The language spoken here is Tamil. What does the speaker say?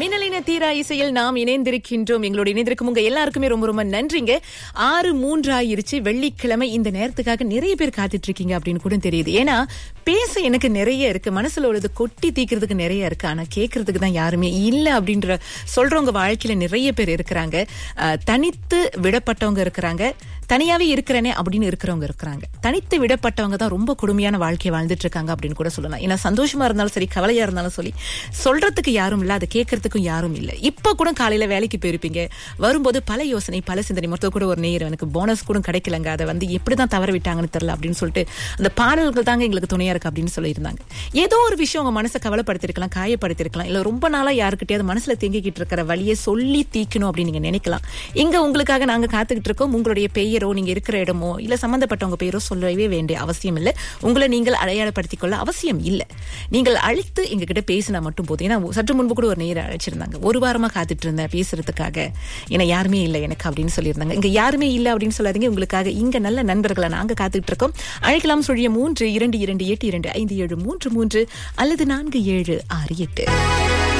மின்னலின தீரா இசையில் நாம் இணைந்திருக்கின்றோம் எங்களோட இணைந்திருக்கும் உங்க எல்லாருக்குமே ரொம்ப ரொம்ப நன்றிங்க ஆறு மூன்று ஆயிருச்சு வெள்ளிக்கிழமை இந்த நேரத்துக்காக நிறைய பேர் காத்துட்டு இருக்கீங்க அப்படின்னு கூட தெரியுது ஏன்னா பேச எனக்கு நிறைய இருக்கு மனசுல உள்ளது கொட்டி தீக்கிறதுக்கு நிறைய இருக்கு ஆனா கேட்கறதுக்கு தான் யாருமே இல்ல அப்படின்ற சொல்றவங்க வாழ்க்கையில நிறைய பேர் இருக்கிறாங்க அஹ், தனித்து விடப்பட்டவங்க இருக்கிறாங்க தனியாவே இருக்கிறேனே அப்படின்னு இருக்கிறவங்க இருக்கிறாங்க தனித்து விடப்பட்டவங்க தான் ரொம்ப கொடுமையான வாழ்க்கையை வாழ்ந்துட்டு இருக்காங்க அப்படின்னு கூட சொல்லலாம் ஏன்னா சந்தோஷமா இருந்தாலும் சரி கவலையா இருந்தாலும் சொல்லி சொல்றதுக்கு யாரும் இல்ல அதை கேட்கறதுக்கும் யாரும் இல்ல இப்ப கூட காலையில வேலைக்கு போயிருப்பீங்க வரும்போது பல யோசனை பல சிந்தனை மொத்தம் கூட ஒரு நேரம் எனக்கு போனஸ் கூட கிடைக்கலங்க அதை வந்து எப்படிதான் தவற விட்டாங்கன்னு தெரியல அப்படின்னு சொல்லிட்டு அந்த பாடல்கள் தாங்க எங்களுக்கு துணையா இருக்கு அப்படின்னு சொல்லியிருந்தாங்க ஏதோ ஒரு விஷயம் உங்க மனசை கவலைப்படுத்திருக்கலாம் காயப்படுத்திருக்கலாம் இல்ல ரொம்ப நாளா யாருக்கிட்டயாவது மனசுல தேங்கிக்கிட்டு இருக்கிற வழியை சொல்லி தீக்கணும் அப்படின்னு நீங்க நினைக்கலாம் இங்க உங்களுக்காக நாங்க காத்துக்கிட்டு இருக்கோம் உங்களுடைய பெயரோ நீங்க இருக்கிற இடமோ இல்ல சம்பந்தப்பட்டவங்க பெயரோ சொல்லவே வேண்டிய அவசியம் இல்ல உங்களை நீங்கள் அடையாளப்படுத்திக் கொள்ள அவசியம் இல்ல நீங்கள் அழைத்து எங்க கிட்ட பேசினா மட்டும் போதும் ஏன்னா சற்று முன்பு கூட ஒரு நேரம் அழைச்சிருந்தாங்க ஒரு வாரமா காத்துட்டு இருந்தேன் பேசுறதுக்காக ஏன்னா யாருமே இல்லை எனக்கு அப்படின்னு சொல்லியிருந்தாங்க இங்க யாருமே இல்லை அப்படின்னு சொல்லாதீங்க உங்களுக்காக இங்க நல்ல நண்பர்களை நாங்க காத்துட்டு இருக்கோம் அழைக்கலாம் சொல்லிய மூன்று இரண்டு இரண்டு எட்டு இரண்டு ஐந்து ஏழு மூன்று மூன்று அல்லது நான்கு ஏழு ஆறு எட்டு